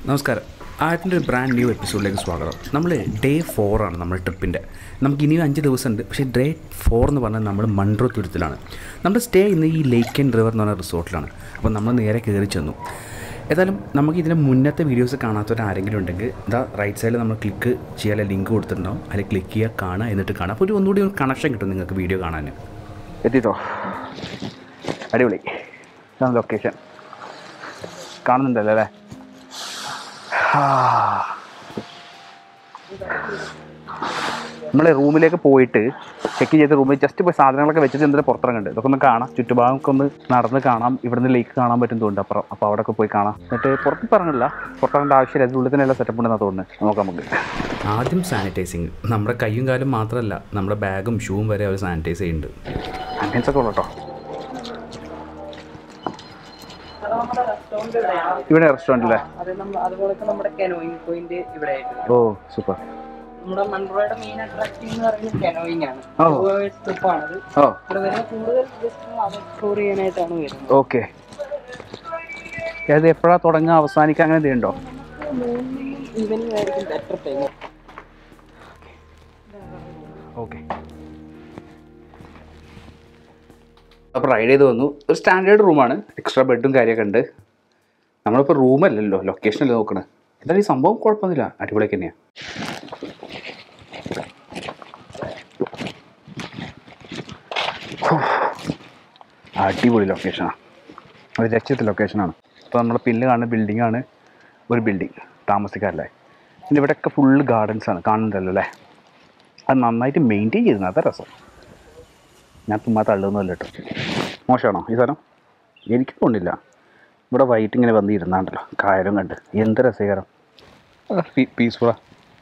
നമസ്കാരം ആറ്റിൻ്റെ ഒരു brand new എപ്പിസോഡിലേക്ക് സ്വാഗതം നമ്മൾ ഡേ ആണ് നമ്മുടെ ട്രിപ്പിൻ്റെ നമുക്ക് ഇനിയും അഞ്ച് ദിവസമുണ്ട് പക്ഷേ ഡേ ഫോർ എന്ന് പറഞ്ഞാൽ നമ്മൾ മൺട്രോ തുരുത്തിലാണ് നമ്മുടെ സ്റ്റേ ഇന്ന് ഈ ലേക്ക് ആൻഡ് റിവർ എന്ന് പറഞ്ഞ റിസോർട്ടിലാണ് അപ്പോൾ നമ്മൾ നേരെ കയറി ചെന്നു ഏതായാലും നമുക്ക് ഇതിൻ്റെ മുന്നത്തെ വീഡിയോസ് കാണാത്തവർ ആരെങ്കിലും ഉണ്ടെങ്കിൽ ഇതാ റൈറ്റ് സൈഡിൽ നമ്മൾ ക്ലിക്ക് ചെയ്യാൻ ലിങ്ക് കൊടുത്തിട്ടുണ്ടാവും അതിൽ ക്ലിക്ക് ചെയ്യുക കാണുക എന്നിട്ട് കാണാം അപ്പോൾ ഒരു ഒന്നുകൂടി ഒരു കണക്ഷൻ കിട്ടും നിങ്ങൾക്ക് വീഡിയോ കാണാൻ എത്തിട്ടോ അടിപൊളി ഇതാണ് ലൊക്കേഷൻ കാണുന്നുണ്ടല്ലോ അല്ലേ നമ്മൾ റൂമിലേക്ക് പോയിട്ട് ചെക്ക് ചെയ്ത് റൂമിൽ ജസ്റ്റ് പോയി സാധനങ്ങളൊക്കെ വെച്ചിട്ട് എന്തിനും പുറത്തിറങ്ങുന്നുണ്ട് ഇതൊക്കെ ഒന്ന് കാണാം ചുറ്റുഭാഗമൊക്കെ ഒന്ന് നടന്ന് കാണാം ഇവിടുന്ന് ലേക്ക് കാണാൻ പറ്റും തോന്നുന്നുണ്ട് അപ്പുറം അപ്പോൾ അവിടെയൊക്കെ പോയി കാണാം എന്നിട്ട് പുറത്ത് പറഞ്ഞില്ല പുറത്തിറങ്ങേണ്ട ആവശ്യമില്ല അതിനുള്ളിൽ തന്നെ എല്ലാ സെറ്റപ്പ് ഉണ്ടെന്നാണ് തോന്നുന്നത് നോക്കാം നമുക്ക് ആദ്യം സാനിറ്റൈസിങ് നമ്മുടെ കൈയും കാലും മാത്രമല്ല നമ്മുടെ ബാഗും ഷൂവും വരെ അവർ സാനിറ്റൈസ് ചെയ്യുന്നുണ്ട് അങ്ങനത്തെ ഒക്കെ ഉള്ളു കേട്ടോ ഇവിടെ റെസ്റ്റോറൻ്റ് അല്ലേ അത് നമ്മ അതുപോലെ നമ്മുടെ കനോയിങ് പോയിന്റ് ഇവിടെ ആയിട്ട് ഓ സൂപ്പർ നമ്മുടെ മൺട്രോയുടെ മെയിൻ അട്രാക്ഷൻ എന്ന് പറയുന്നത് കനോയിങ് ആണ് ഓ. ട്രിപ്പാണത് ഓ ഇവിടെ വരുന്ന കൂടുതൽ ജസ്റ്റ് അത് എക്സ്പ്ലോർ ചെയ്യാനായിട്ടാണ് വരുന്നത് ഓക്കെ അത് എപ്പോഴാണ് തുടങ്ങുക അവസാനിക്കുക അങ്ങനെ എന്തെങ്കിലും ഉണ്ടോ ഈവനിങ് ആയിരിക്കും ബെറ്റർ ടൈം ഓക്കെ അപ്പോൾ റൈഡ് ചെയ്ത് വന്നു ഒരു സ്റ്റാൻഡേർഡ് റൂമാണ് എക്സ്ട്രാ ബെഡും കാര്യമൊക്കെ ഉണ്ട് നമ്മളിപ്പോൾ റൂമല്ലല്ലോ ലൊക്കേഷനല്ലേ നോക്കണത് എന്തായാലും ഈ സംഭവം കുഴപ്പമൊന്നുമില്ല അടിപൊളിയൊക്കെ തന്നെയാണ് അടിപൊളി ലൊക്കേഷനാണ് ഒരു രക്ഷത്തെ ലൊക്കേഷനാണ് ഇപ്പോൾ നമ്മൾ പിന്നിൽ കാണുന്ന ബിൽഡിംഗ് ആണ് ഒരു ബിൽഡിംഗ് താമസിക്കാരല്ലേ പിന്നെ ഇവിടെയൊക്കെ ഫുള്ള് ഗാർഡൻസ് ആണ് കാണുന്നുണ്ടല്ലോ അല്ലേ അത് നന്നായിട്ട് മെയിൻറ്റെയിൻ ചെയ്തിരുന്നു അതാ രസം ഞാൻ തുമ്മാ തള്ളുന്നല്ല കേട്ടോ മോശമാണോ ഈ സാധനം എനിക്ക് തോന്നില്ല ഇവിടെ വൈകിട്ട് ഇങ്ങനെ വന്ന് ഇരുന്നാണ്ടല്ലോ കായലും കണ്ട് എന്ത് രസകരം പീസ്ഫുള്ളാ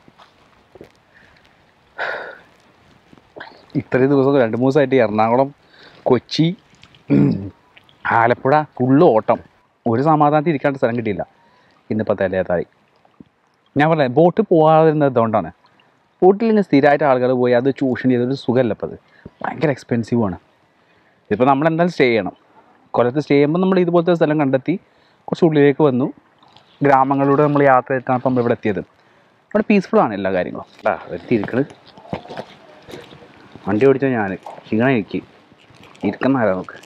ഇത്രയും ദിവസം രണ്ട് മൂന്ന് ദിവസമായിട്ട് എറണാകുളം കൊച്ചി ഉം, ആലപ്പുഴ ഫുള്ള് ഓട്ടം ഒരു സമാധാനത്തിൽ ഇരിക്കാണ്ട് സ്ഥലം കിട്ടിയില്ല ഇന്നിപ്പോൾ തലേതായി ഞാൻ പറഞ്ഞത് ബോട്ട് പോകാതിരുന്നത് അതുകൊണ്ടാണ് ബോട്ടിൽ ഇങ്ങനെ സ്ഥിരമായിട്ട് ആളുകൾ പോയി അത് ചൂഷണം ചെയ്തൊരു സുഖമല്ല ഇപ്പോൾ അത് ഭയങ്കര എക്സ്പെൻസീവ് ആണ് ഇപ്പോൾ നമ്മൾ എന്തായാലും സ്റ്റേ ചെയ്യണം കൊല്ലത്ത് സ്റ്റേ ചെയ്യുമ്പോൾ നമ്മൾ ഇതുപോലത്തെ സ്ഥലം കണ്ടെത്തി കുറച്ച് ഉള്ളിലേക്ക് വന്നു ഗ്രാമങ്ങളിലൂടെ നമ്മൾ യാത്ര ചെയ്തിട്ടാണ് അപ്പോൾ നമ്മൾ ഇവിടെ എത്തിയത് ഇവിടെ പീസ്ഫുൾ ആണ് എല്ലാ കാര്യങ്ങളും ആ എത്തിയിരിക്കണ് വണ്ടി ഓടിച്ചാൽ ഞാൻ ക്ഷീണം എനിക്ക് ഇരിക്കുന്ന ആരാ നമുക്ക്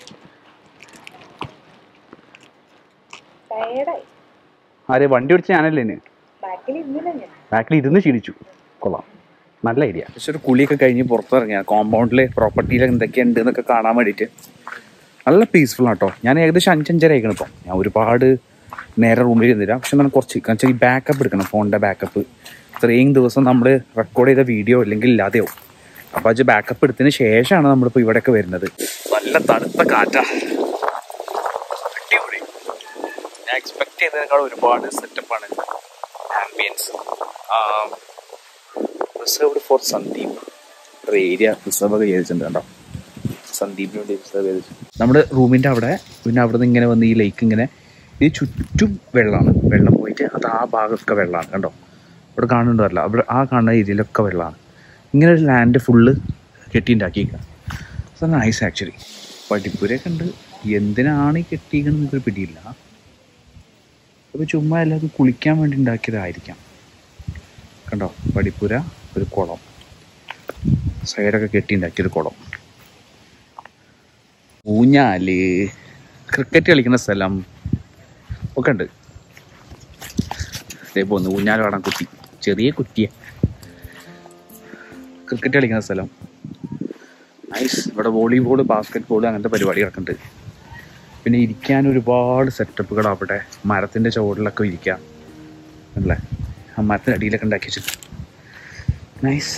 ആരെ വണ്ടി ഓടിച്ച ഞാനല്ലേ ഇനി ബാക്കിൽ ഇരുന്ന് ക്ഷീണിച്ചു കൊള്ളാം നല്ല ഐഡിയ പക്ഷെ ഒരു കുളിയൊക്കെ കഴിഞ്ഞ് പുറത്തിറങ്ങിയ കോമ്പൗണ്ടിൽ പ്രോപ്പർട്ടിയിൽ എന്തൊക്കെയുണ്ട് എന്നൊക്കെ കാണാൻ വേണ്ടിയിട്ട് നല്ല പീസ്ഫുൾ ആട്ടോ ഞാൻ ഏകദേശം അഞ്ചഞ്ചര ആയിക്കണം ഇപ്പം ഞാൻ ഒരുപാട് നേരെ റൂമിൽ ഇരുന്നില്ല പക്ഷെ ഞാൻ കുറച്ച് കാരണം വെച്ചാൽ ഈ ബാക്കപ്പ് എടുക്കണം ഫോണിൻ്റെ ബാക്കപ്പ് ഇത്രയും ദിവസം നമ്മൾ റെക്കോർഡ് ചെയ്ത വീഡിയോ അല്ലെങ്കിൽ ഇല്ലാതെയോ അപ്പോൾ അത് ബാക്കപ്പ് എടുത്തതിന് ശേഷമാണ് നമ്മളിപ്പോൾ ഇവിടെയൊക്കെ വരുന്നത് നല്ല തണുത്ത കാറ്റാ അടിപൊളി ഞാൻ എക്സ്പെക്ട് ചെയ്തതിനേക്കാൾ ഒരുപാട് സെറ്റപ്പാണ് ആംബിയൻസ് റിസർവ്ഡ് ഫോർ സന്ദീപ് ഒരു ഏരിയ റിസർവ് ഒക്കെ ചെയ്തിട്ടുണ്ട് കേട്ടോ സന്ദീപിന് വേണ്ടി റിസർവ് ചെയ്ത് നമ്മുടെ റൂമിൻ്റെ അവിടെ പിന്നെ അവിടെ നിന്ന് ഇങ്ങനെ വന്ന് ഈ ലേക്ക് ഇങ്ങനെ ഈ ചുറ്റും വെള്ളമാണ് വെള്ളം പോയിട്ട് അത് ആ ഭാഗമൊക്കെ വെള്ളമാണ് കണ്ടോ ഇവിടെ കാണുന്നുണ്ടല്ല അവിടെ ആ കാണുന്ന ഏരിയയിലൊക്കെ വെള്ളമാണ് ഇങ്ങനെ ഒരു ലാൻഡ് ഫുള്ള് കെട്ടിയിട്ടുണ്ടാക്കിയേക്കുക നൈസ് ആക്ച്വലി പടിപ്പുരയൊക്കെ ഉണ്ട് എന്തിനാണ് ഈ കെട്ടിയിരിക്കുന്നത് എനിക്കൊരു പിടിയില്ല അപ്പോൾ ചുമ്മാ എല്ലാവർക്കും കുളിക്കാൻ വേണ്ടി ഉണ്ടാക്കിയതായിരിക്കാം കണ്ടോ പടിപ്പുര ഒരു കുളം സൈഡൊക്കെ കെട്ടി ഉണ്ടാക്കിയൊരു കുളം ഊഞ്ഞാല് ക്രിക്കറ്റ് കളിക്കുന്ന സ്ഥലം ഒക്കെ ഉണ്ട് ഇതേ പോന്ന് ഊഞ്ഞാല് കാണാൻ കുട്ടി ചെറിയ കുട്ടിയെ ക്രിക്കറ്റ് കളിക്കുന്ന സ്ഥലം നൈസ് ഇവിടെ വോളിബോൾ ബാസ്കറ്റ് ബോൾ അങ്ങനത്തെ പരിപാടി കിടക്കുന്നുണ്ട് പിന്നെ ഇരിക്കാൻ ഒരുപാട് സെറ്റപ്പുകൾ അവിടെ മരത്തിൻ്റെ ചുവടിലൊക്കെ ഇരിക്കാം അല്ലേ ആ മരത്തിൻ്റെ അടിയിലൊക്കെ ഉണ്ടാക്കി വെച്ചിട്ട് നൈസ്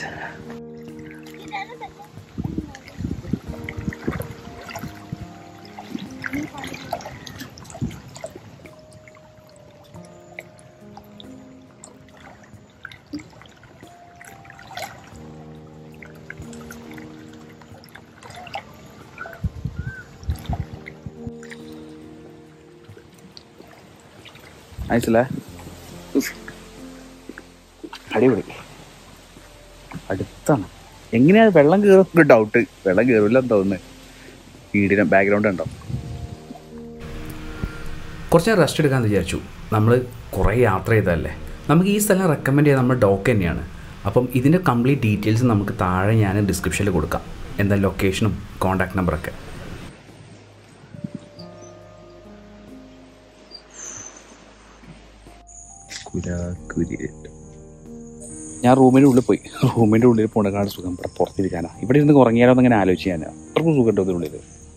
നൈസല്ലേ അടിപൊളി അടുത്താണ് എങ്ങനെയാണ് വെള്ളം കയറും ഡൗട്ട് വെള്ളം കയറില്ല തോന്നുന്നത് വീടിന് ബാക്ക്ഗ്രൗണ്ട് ഉണ്ടോ കുറച്ച് നേരം റെസ്റ്റ് എടുക്കാമെന്ന് വിചാരിച്ചു നമ്മൾ കുറേ യാത്ര ചെയ്തതല്ലേ നമുക്ക് ഈ സ്ഥലം റെക്കമെൻഡ് ചെയ്യാൻ നമ്മുടെ ഡോക്ക് തന്നെയാണ് അപ്പം ഇതിൻ്റെ കംപ്ലീറ്റ് ഡീറ്റെയിൽസ് നമുക്ക് താഴെ ഞാൻ ഡിസ്ക്രിപ്ഷനിൽ കൊടുക്കാം എന്താ ലൊക്കേഷനും കോൺടാക്ട് നമ്പറൊക്കെ ഞാൻ റൂമിൻ്റെ ഉള്ളിൽ പോയി റൂമിൻ്റെ ഉള്ളിൽ പോണക്കാട് സുഖം ഇവിടെ പുറത്തിരിക്കാനാ ഇവിടെ ഇരുന്ന് ഉറങ്ങിയാലോ എന്നിങ്ങനെ ആലോചിക്കാനാ അത്രക്കും സുഖം ഉണ്ടോ ഇതിനുള്ളിൽ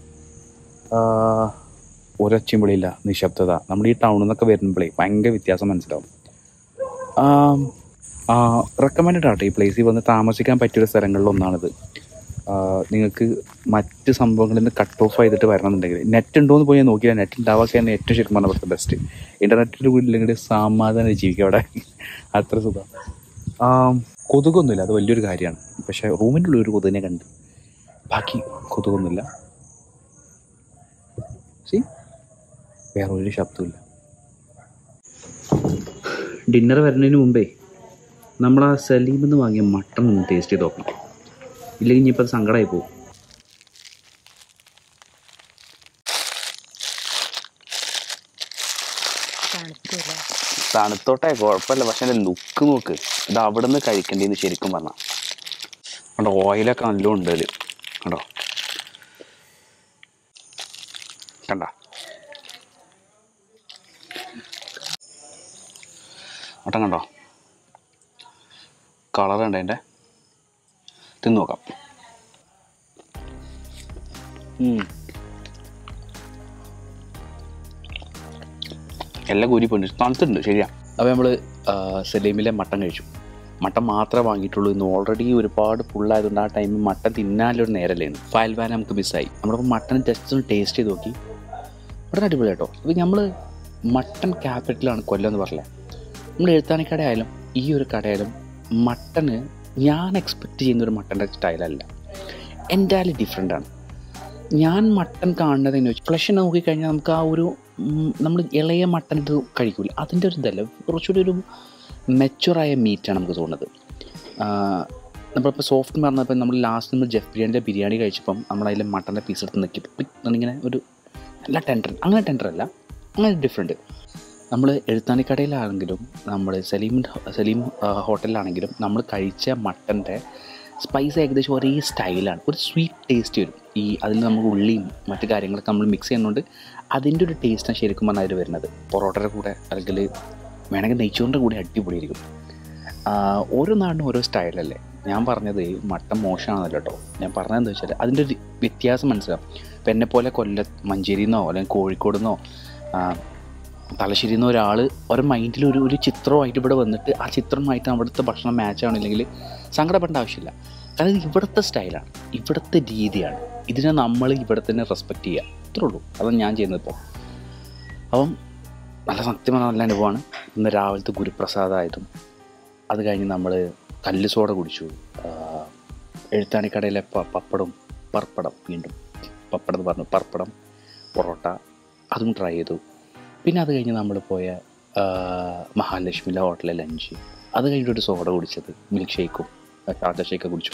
ഒരൊച്ചയും വിളിയില്ല നിശബ്ദത നമ്മുടെ ഈ ടൗണിൽ നിന്നൊക്കെ വരുമ്പോഴേ ഭയങ്കര വ്യത്യാസം മനസ്സിലാവും റെക്കമെൻഡഡ് ആട്ടെ ഈ പ്ലേസിൽ വന്ന് താമസിക്കാൻ പറ്റിയൊരു സ്ഥലങ്ങളിൽ ഒന്നാണിത് ആ, നിങ്ങൾക്ക് മറ്റ് സംഭവങ്ങളിൽ നിന്ന് കട്ട് ഓഫ് ചെയ്തിട്ട് വരണമെന്നുണ്ടെങ്കിൽ നെറ്റ് ഉണ്ടോ എന്ന് പോയി ഞാൻ നോക്കിയില്ല നെറ്റ് ഉണ്ടാവാക്കെ തന്നെ ഏറ്റവും ശരിക്കും പറഞ്ഞ ഇവിടുത്തെ ബെസ്റ്റ് ഇൻ്റർനെറ്റിൽ കൂടി ഇല്ലെങ്കിൽ സമാധാനം ജീവിക്കുക അവിടെ അത്ര സുഖം ആം, കൊതുകൊന്നുമില്ല അത് വലിയൊരു കാര്യമാണ് പക്ഷേ റൂമിൻ്റെ ഉള്ളിൽ ഒരു കൊതുകിനെ കണ്ട് ബാക്കി കൊതുകൊന്നുമില്ല സി വേറെ ഒരു ശബ്ദമില്ല ഡിന്നർ വരുന്നതിന് മുമ്പേ നമ്മൾ ആ സലീമിൽ നിന്ന് വാങ്ങിയ മട്ടൺ ഒന്ന് ടേസ്റ്റ് ചെയ്ത് നോക്കണം ഇല്ലെങ്കിൽ ഇനിയിപ്പോൾ അത് സങ്കടമായി പോകും തണുത്തോട്ടെ കുഴപ്പമില്ല പക്ഷെ എൻ്റെ ലുക്ക് നോക്ക് ഇത് അവിടെ നിന്ന് കഴിക്കേണ്ടതെന്ന് ശരിക്കും പറഞ്ഞാൽ കണ്ടോ ഓയിലൊക്കെ നല്ല ഉണ്ട് അതിൽ കണ്ടോ കണ്ട ഓട്ടം കണ്ടോ കളർ ഉണ്ട് അതിൻ്റെ തിന്നു നോക്കാം ഉം. എല്ലാം കൂരി പോയിട്ടുണ്ട് തണുത്തുണ്ട് ശരിയാ അപ്പോൾ നമ്മൾ സലീമിലെ മട്ടൻ കഴിച്ചു മട്ടൻ മാത്രമേ വാങ്ങിയിട്ടുള്ളൂ ഇന്ന് ഓൾറെഡി ഒരുപാട് ഫുള്ളായതുകൊണ്ട് ആ ടൈമിൽ മട്ടൻ തിന്നാനൊരു നേരമല്ലായിരുന്നു ഫയൽ വാൻ നമുക്ക് മിസ്സായി നമ്മളിപ്പോൾ മട്ടൻ ജസ്റ്റ് ഒന്ന് ടേസ്റ്റ് ചെയ്ത് നോക്കി വളരെ അടിപൊളി കേട്ടോ ഇത് നമ്മൾ മട്ടൻ ക്യാപിറ്റലാണ് കൊല്ലം എന്ന് പറഞ്ഞത് നമ്മൾ എഴുത്താണിക്കട ആയാലും ഈ ഒരു കടയായാലും മട്ടന് ഞാൻ എക്സ്പെക്റ്റ് ചെയ്യുന്ന ഒരു മട്ടൻ്റെ സ്റ്റൈലല്ല എൻ്റയർലി ഡിഫറെൻ്റ് ആണ് ഞാൻ മട്ടൻ കാണുന്നത് എന്ന് വെച്ചാൽ ഫ്ലഷ് നോക്കിക്കഴിഞ്ഞാൽ നമുക്ക് ആ ഒരു നമ്മൾ ഇളയ മട്ടൻ ഇത് കഴിക്കില്ല അതിൻ്റെ ഒരു ഇതല്ല കുറച്ചുകൂടി ഒരു മെച്ചുറായ മീറ്റാണ് നമുക്ക് തോന്നുന്നത് നമ്മളിപ്പോൾ സോഫ്റ്റ് പറഞ്ഞപ്പോൾ നമ്മൾ ലാസ്റ്റ് നമ്മൾ ജെഫ് ബിരിയാണിൻ്റെ ബിരിയാണി കഴിച്ചപ്പം നമ്മൾ അതിൽ മട്ടൻ്റെ പീസ് എടുത്ത് നിൽക്കി ഇങ്ങനെ ഒരു നല്ല ടെൻഡർ അങ്ങനെ ടെൻഡർ അല്ല അങ്ങനെ ഡിഫറെൻറ്റ് നമ്മൾ എഴുത്താണിക്കടയിലാണെങ്കിലും നമ്മൾ സലീം സലീം ആ, ഹോട്ടലിലാണെങ്കിലും നമ്മൾ കഴിച്ച മട്ടൻ്റെ സ്പൈസ് ഏകദേശം ഒരേ സ്റ്റൈലാണ് ഒരു സ്വീറ്റ് ടേസ്റ്റ് വരും ഈ അതിൽ നമുക്ക് ഉള്ളിയും മറ്റു കാര്യങ്ങളൊക്കെ നമ്മൾ മിക്സ് ചെയ്യുന്നുണ്ട് അതിൻ്റെ ഒരു ടേസ്റ്റാണ് ശരിക്കും പറഞ്ഞാൽ അതിൽ വരുന്നത് പൊറോട്ടയുടെ കൂടെ അല്ലെങ്കിൽ വേണമെങ്കിൽ നെയ്ച്ചോറിൻ്റെ കൂടെ അടിപൊളിയായിരിക്കും ആ, ഓരോ നാടിനും ഓരോ സ്റ്റൈലല്ലേ ഞാൻ പറഞ്ഞത് ഈ മട്ടൻ മോശമാണെന്നല്ല കേട്ടോ ഞാൻ പറഞ്ഞത് എന്താ വെച്ചാൽ അതിൻ്റെ ഒരു വ്യത്യാസം മനസ്സിലാവും ഇപ്പം എന്നെ പോലെ കൊല്ല മഞ്ചേരിയിൽ നിന്നോ അല്ലെങ്കിൽ കോഴിക്കോട് നിന്നോ തലശ്ശേരിയിൽ നിന്ന് ഒരാൾ ഒരു മൈൻഡിൽ ഒരു ഒരു ചിത്രമായിട്ട് ഇവിടെ വന്നിട്ട് ആ ചിത്രമായിട്ട് അവിടുത്തെ ഭക്ഷണം മാച്ച് ആവണില്ലെങ്കിൽ സങ്കടപ്പെടേണ്ട ആവശ്യമില്ല കാരണം ഇത് ഇവിടുത്തെ സ്റ്റൈലാണ് ഇവിടുത്തെ രീതിയാണ് ഇതിനെ നമ്മൾ ഇവിടെ തന്നെ റെസ്പെക്റ്റ് ചെയ്യുക ഇത്രേ ഉള്ളൂ അതാണ് ഞാൻ ചെയ്യുന്നത് ഇപ്പോൾ അപ്പം നല്ല സത്യമായ നല്ല അനുഭവമാണ് ഇന്ന് രാവിലത്തെ ഗുരുപ്രസാദമായതും അത് കഴിഞ്ഞ് നമ്മൾ കല്ല് സോഡ കുടിച്ചു ആ, എഴുത്താണിക്കടയിലെ പ പപ്പടം പർപ്പടം വീണ്ടും പപ്പടം എന്ന് പറഞ്ഞു പർപ്പടം പൊറോട്ട അതും ട്രൈ ചെയ്തു പിന്നെ അത് കഴിഞ്ഞ് നമ്മൾ പോയ ആ, മഹാലക്ഷ്മിയിലെ ഹോട്ടലിലെ ലഞ്ച് അത് കഴിഞ്ഞിട്ട് ഒരു സോഡ കുടിച്ചത് മിൽക്ക് ഷേക്കും ഷാർജ ഷേക്കൊക്കെ കുടിച്ചു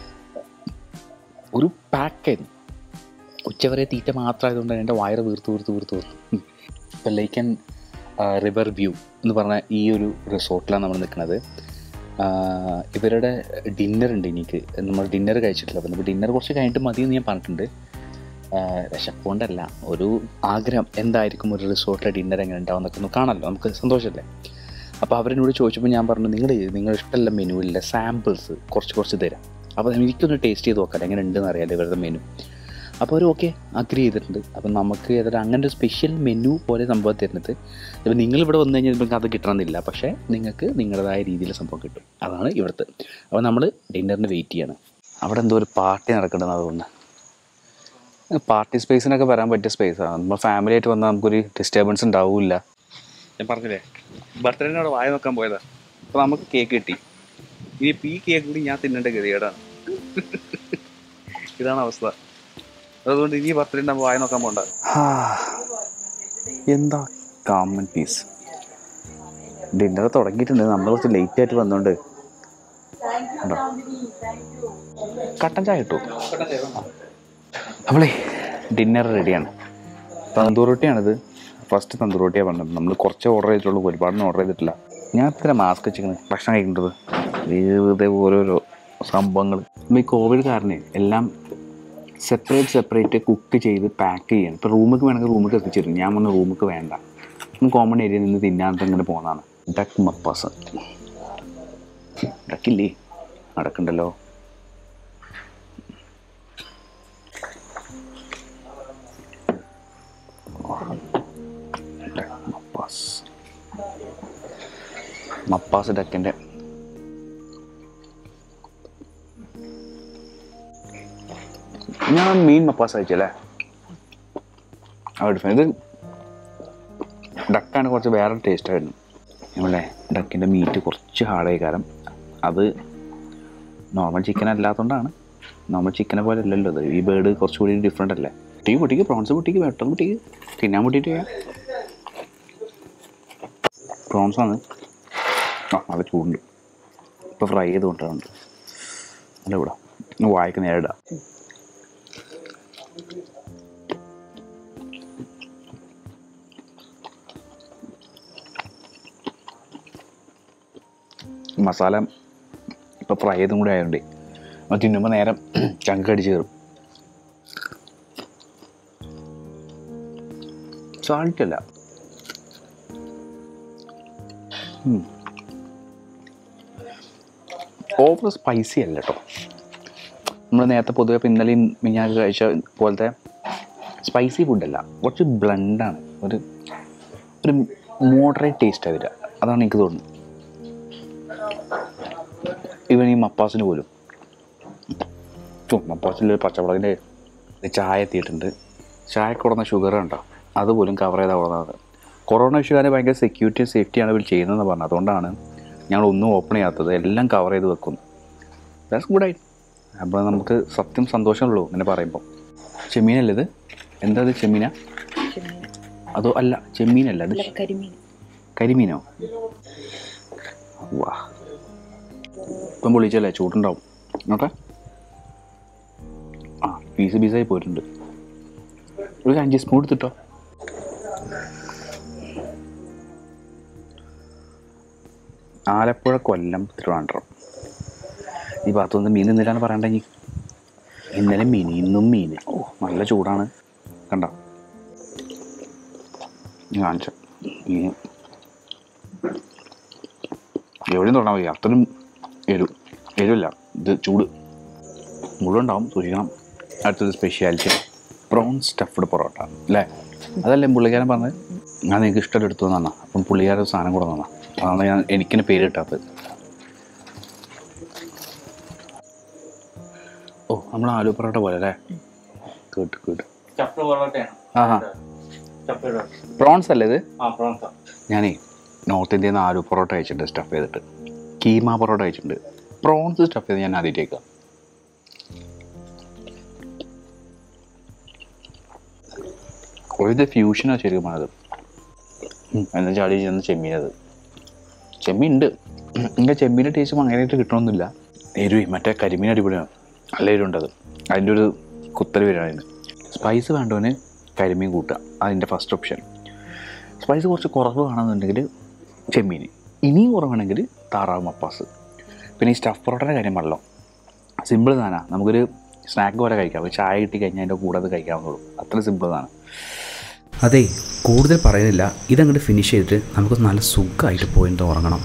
ഒരു പാക്കായിരുന്നു ഉച്ചവരെ തീറ്റ മാത്രമായതുകൊണ്ട് എൻ്റെ വയറ് വീർത്ത് വീർത്ത് വീർത്ത് വീർത്തു ഇപ്പം ലേക്ക് ആൻഡ് റിവർ വ്യൂ എന്ന് പറഞ്ഞ ഈ ഒരു റിസോർട്ടിലാണ് നമ്മൾ നിൽക്കുന്നത് ഇവരുടെ ഡിന്നർ ഉണ്ട് എനിക്ക് നമ്മൾ ഡിന്നർ കഴിച്ചിട്ടില്ല അപ്പം നമുക്ക് ഡിന്നർ കുറച്ച് കഴിഞ്ഞിട്ട് മതി എന്ന് ഞാൻ പറഞ്ഞിട്ടുണ്ട് ആഹ് വിശപ്പുകൊണ്ടല്ല ഒരു ആഗ്രഹം എന്തായിരിക്കും ഒരു റിസോർട്ടിലെ ഡിന്നർ എങ്ങനെ ഉണ്ടാവും എന്നൊക്കെ ഒന്ന് കാണാമല്ലോ നമുക്ക് സന്തോഷമല്ലേ അപ്പോൾ അവരെന്നോട് ചോദിച്ചപ്പോൾ ഞാൻ പറഞ്ഞു നിങ്ങൾ നിങ്ങൾ ഇഷ്ടമുള്ള മെനുവിലെ സാമ്പിൾസ് കുറച്ച് കുറച്ച് തരാം അപ്പോൾ എനിക്കൊന്ന് ടേസ്റ്റ് ചെയ്ത് നോക്കാം എങ്ങനെ ഉണ്ടെന്ന് അറിയാമല്ലോ ഇവരുടെ മെനു അപ്പോൾ അവർ ഓക്കെ അഗ്രി ചെയ്തിട്ടുണ്ട് അപ്പം നമുക്ക് ഏതായാലും അങ്ങനെ ഒരു സ്പെഷ്യൽ മെനു പോലെ സംഭവം തരുന്നത് ഇപ്പം നിങ്ങൾ ഇവിടെ വന്നു കഴിഞ്ഞാൽ നിങ്ങൾക്ക് അത് കിട്ടണമെന്നില്ല പക്ഷേ നിങ്ങൾക്ക് നിങ്ങളുടേതായ രീതിയിൽ സംഭവം കിട്ടും അതാണ് ഇവിടുത്തെ അപ്പോൾ നമ്മൾ ഡിന്നറിന് വെയിറ്റ് ചെയ്യണം അവിടെ എന്തോ ഒരു പാർട്ടി നടക്കേണ്ടത് അതുകൊണ്ട് പാർട്ടി സ്പേസിനൊക്കെ വരാൻ പറ്റിയ സ്പേസാണ് നമ്മൾ ഫാമിലി ആയിട്ട് വന്നാൽ നമുക്കൊരു ഡിസ്റ്റർബൻസ് ഉണ്ടാവില്ല ഞാൻ പറഞ്ഞില്ലേ ബർത്ത്ഡേനെ അവിടെ വായ നോക്കാൻ പോയതാ അപ്പോൾ നമുക്ക് കേക്ക് കിട്ടി ഇനി ഈ കേക്ക് കൂടി ഞാൻ തിന്നേണ്ട ഗതികേടാണ് ഇതാണ് അവസ്ഥ അതുകൊണ്ട് ഇനി ബർത്ത്ഡേ നമ്മൾ വായ നോക്കാൻ പോണ്ട എന്താ കാമൻ പീസ് ഡിന്നർ തുടങ്ങിയിട്ടുണ്ട് നമ്മൾ കുറച്ച് ലേറ്റ് ആയിട്ട് വന്നോണ്ട് ഉണ്ടോ? കട്ടൻ ചായ കിട്ടുമോ നമ്മളേ ഡിന്നർ റെഡിയാണ് തന്തൂർ റൊട്ടിയാണിത് ഫസ്റ്റ് തന്തൂർ റൊട്ടിയാണ് പറഞ്ഞത് നമ്മൾ കുറച്ച് ഓർഡർ ചെയ്തിട്ടുള്ളൂ ഒരുപാടൊന്നും ഓർഡർ ചെയ്തിട്ടില്ല ഞാൻ ഇത്ര മാസ്ക് വെച്ചിരിക്കുന്നത് ഭക്ഷണം കഴിക്കേണ്ടത് വെറുതെ ഓരോരോ സംഭവങ്ങൾ ഈ കോവിഡ് കാരണം എല്ലാം സെപ്പറേറ്റ് സെപ്പറേറ്റ് കുക്ക് ചെയ്ത് പാക്ക് ചെയ്യണം ഇപ്പോൾ റൂമിലേക്ക് വേണമെങ്കിൽ റൂമിലേക്ക് എത്തിച്ചിരുന്നു ഞാൻ വന്ന് റൂമിലേക്ക് വേണ്ട കോമൺ ഏരിയയിൽ നിന്ന് തിന്നാൻ ഇങ്ങനെ പോകുന്നതാണ് ഡക്ക് മപ്പാസ് ഡക്കില്ലേ നടക്കണ്ടല്ലോ ഡക്ക് മപ്പാസ് മപ്പാസ് ഡക്കിൻ്റെ ഞാൻ മീൻ മപ്പാസ് കഴിച്ചല്ലേ അവിടെ ഇത് ഡക്കാണ് കുറച്ച് വേറെ ടേസ്റ്റ് ആയിരുന്നു നമ്മളെ ഡക്കിൻ്റെ മീറ്റ് കുറച്ച് ഹാർഡായി കാരണം അത് നോർമൽ ചിക്കൻ അല്ലാത്തതുകൊണ്ടാണ് നോർമൽ ചിക്കനെ പോലെ അല്ലല്ലോ അത് ഈ ബേർഡ് കുറച്ചുകൂടി ഡിഫറെൻ്റ് അല്ലേ പൊട്ടിക്ക് പൊട്ടിക്ക് പ്രോൺസ് പൊട്ടിക്ക് വെട്ടം പൊട്ടിക്ക് തിന്നാൻ പൊട്ടിയിട്ട് ചെയ്യാം പ്രോൺസ് ആണ് ആ അത് ചൂടുണ്ട് ഇപ്പോൾ ഫ്രൈ ചെയ്ത് കൊണ്ടുണ്ട് അല്ല ഇവിടെ വായിക്ക് നേരെ ഇടാം മസാല ഇപ്പോൾ ഫ്രൈ ചെയ്തും കൂടി ആയതുകൊണ്ട് അത് തിന്നുമ്പോൾ നേരം ചങ്ക് അടിച്ച് കയറും സാൾട്ട് അല്ല ഓവർ സ്പൈസി അല്ല കേട്ടോ നമ്മൾ നേരത്തെ പൊതുവെ ഇപ്പം ഇന്നലെയും മിഞ്ഞാൽ കഴിച്ച പോലത്തെ സ്പൈസി ഫുഡല്ല കുറച്ച് ബ്ലണ്ടാണ് ഒരു ഒരു മോഡറേറ്റ് ടേസ്റ്റ് വരിക അതാണ് എനിക്ക് തോന്നുന്നത് ഇവൻ ഈ മപ്പാസിന് പോലും ചോ മപ്പാസിൽ പച്ചമുളകിൻ്റെ ചായ എത്തിയിട്ടുണ്ട് ചായ കൊടുന്ന ഷുഗർ ഉണ്ടോ അതുപോലും കവർ ചെയ്താൽ കൊടുക്കുന്നത് കൊറോണ ഇഷ്യൂകാരെ ഭയങ്കര സെക്യൂരിറ്റിയും സേഫ്റ്റിയാണ് ഇവർ ചെയ്യുന്നതെന്ന് പറഞ്ഞത് അതുകൊണ്ടാണ് ഞങ്ങൾ ഒന്നും ഓപ്പൺ ചെയ്യാത്തത് എല്ലാം കവർ ചെയ്ത് വെക്കുന്നു ദാറ്റ്സ് ഗുഡ് ആയി അപ്പോൾ നമുക്ക് സത്യം സന്തോഷമുള്ളൂ ഇങ്ങനെ പറയുമ്പോൾ ചെമ്മീനല്ലേ ഇത് എന്താ ഇത് ചെമ്മീന അതോ അല്ല ചെമ്മീനല്ല അത് കരിമീൻ കരിമീനോ വാ ഇപ്പം പൊളിച്ചല്ലേ ചൂടുണ്ടാവും നോട്ടെ ആ പീസ് പീസായി പോയിട്ടുണ്ട് ഒരു അഞ്ച് സ്പൂൺ എടുത്തിട്ടോ ആലപ്പുഴ കൊല്ലം തിരുവനന്തപുരം ഈ ഭാഗത്തുനിന്ന് മീൻ നിന്നിട്ടാണ് പറയണ്ട ഇനി ഇന്നലെ മീൻ ഇന്നും മീൻ ഓ നല്ല ചൂടാണ് കണ്ട കാണിച്ച മീൻ എവിടെയും തൊടാൻ വയ്യ അത്രയും എരു എരുവില്ല ഇത് ചൂട് മുഴുവൻ ഉണ്ടാവും സൂക്ഷിക്കണം അടുത്തൊരു സ്പെഷ്യാലിറ്റി പ്രോൺ സ്റ്റഫ്ഡ് പൊറോട്ട അല്ലേ അതല്ലേ പുള്ളിക്കാരൻ പറഞ്ഞത് ഞാൻ നിങ്ങൾക്ക് ഇഷ്ടം എടുത്തു തന്നാ അപ്പം പുള്ളിക്കാരൻ ഒരു സാധനം കൂടെ തന്നാ അതാണ് ഞാൻ എനിക്കിന് പേര് കിട്ടാത്തത് ഓ നമ്മൾ ആലു പൊറോട്ട പോലെ അല്ലേ ഗുഡ് ഗുഡ് ചപ്പ് പൊറോട്ടയാണ് ആ ആ ചപ്പ് പൊറോട്ട. പ്രോൺസ് അല്ലേ ഇത് ആ പ്രോൺസ ഞാനേ നോർത്ത് ഇന്ത്യയിൽ നിന്ന് ആലു പൊറോട്ട കഴിച്ചിട്ടുണ്ട് സ്റ്റഫ് ചെയ്തിട്ട് കീമ പൊറോട്ട കഴിച്ചിട്ടുണ്ട് പ്രോൺസ് സ്റ്റഫ് ചെയ്ത് ഞാൻ ആദ്യമായിട്ടേക്കാം ഒരു ഫ്യൂഷനാണ് ശരിക്കും പറഞ്ഞത് എന്താ ചാടി ചെന്ന് ചെമ്മീനത് ചെമ്മീൻ ഉണ്ട് എൻ്റെ ചെമ്മീൻ്റെ ടേസ്റ്റ് ഭയങ്കരമായിട്ട് കിട്ടണമെന്നില്ല എരുവി മറ്റേ കരിമീൻ അടിപൊളിയാണ് നല്ല എരിവുണ്ടത് അതിൻ്റെ ഒരു കുത്തൽ വരികയാണ് അതിന് സ്പൈസ് വേണ്ടവന് കരിമീൻ കൂട്ടുക അതിൻ്റെ ഫസ്റ്റ് ഓപ്ഷൻ സ്പൈസ് കുറച്ച് കുറവ് കാണുന്നുണ്ടെങ്കിൽ ചെമ്മീൻ ഇനിയും കുറവാണെങ്കിൽ താറാവ് മപ്പാസ് പിന്നെ ഈ സ്റ്റഫ് പൊറോട്ടയുടെ കാര്യം പറഞ്ഞല്ലോ സിമ്പിൾ താനാ നമുക്കൊരു സ്നാക്ക് പോലെ കഴിക്കാം ഒരു ചായ കിട്ടി കഴിഞ്ഞാൽ അതിൻ്റെ കൂടെ അത് കഴിക്കാവുന്നുള്ളൂ അത്ര സിമ്പിൾ താനാണ് അതെ കൂടുതൽ പറയുന്നില്ല ഇതങ്ങോട്ട് ഫിനിഷ് ചെയ്തിട്ട് നമുക്ക് നല്ല സുഖമായിട്ട് പോയിട്ട് ഉറങ്ങണം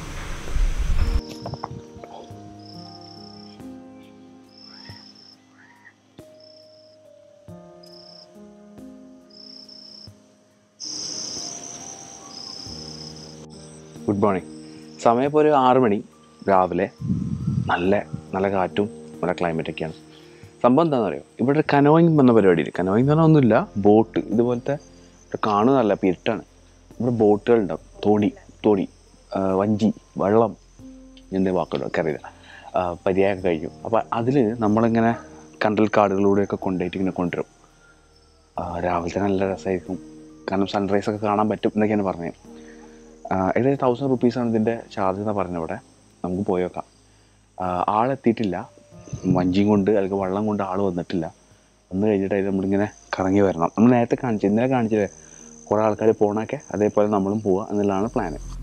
ഗുഡ് മോർണിംഗ് സമയം ഇപ്പോൾ ഒരു ആറ് മണി രാവിലെ നല്ല നല്ല കാറ്റും നല്ല ക്ലൈമറ്റൊക്കെയാണ് സംഭവം എന്താണെന്ന് അറിയോ ഇവിടെ കനോയിങ് എന്ന പരിപാടിയിൽ കനോയിങ് എന്ന് പറഞ്ഞാൽ ഒന്നുമില്ല ബോട്ട് ഇതുപോലത്തെ ഇവിടെ കാണുന്നതല്ല പിരിട്ടാണ് ഇവിടെ ബോട്ടുകളുണ്ടാവും തോണി തോണി ആ, വഞ്ചി വള്ളം എന്താ വാക്കുകളോ ഒക്കെ അറിയില്ല ആ, പര്യായമൊക്കെ കഴിഞ്ഞു അപ്പോൾ അതിൽ നമ്മളിങ്ങനെ കണ്ടൽ കാടുകളിലൂടെയൊക്കെ കൊണ്ടുപോയിട്ട് ഇങ്ങനെ കൊണ്ടുവരും ആ, രാവിലത്തെ നല്ല രസമായിരിക്കും കാരണം സൺറൈസ് ഒക്കെ കാണാൻ പറ്റും എന്നൊക്കെയാണ് പറഞ്ഞത് ആഹ് ഏകദേശം തൗസൻഡ് റുപ്പീസാണ് ഇതിൻ്റെ ചാർജ് എന്ന് പറഞ്ഞ ഇവിടെ നമുക്ക് പോയി നോക്കാം ആഹ് ആളെത്തിയിട്ടില്ല വഞ്ചിയും കൊണ്ട് അല്ലെങ്കിൽ വള്ളം കൊണ്ട് ആൾ വന്നിട്ടില്ല വന്നു കഴിഞ്ഞിട്ട് അതിൽ നമ്മളിങ്ങനെ കറങ്ങി വരണം നമ്മൾ നേരത്തെ കാണിച്ചു ഇന്നലെ കാണിച്ചില്ലേ കുറേ ആൾക്കാർ പോകണമൊക്കെ അതേപോലെ നമ്മളും പോവുക എന്നുള്ളതാണ് പ്ലാന്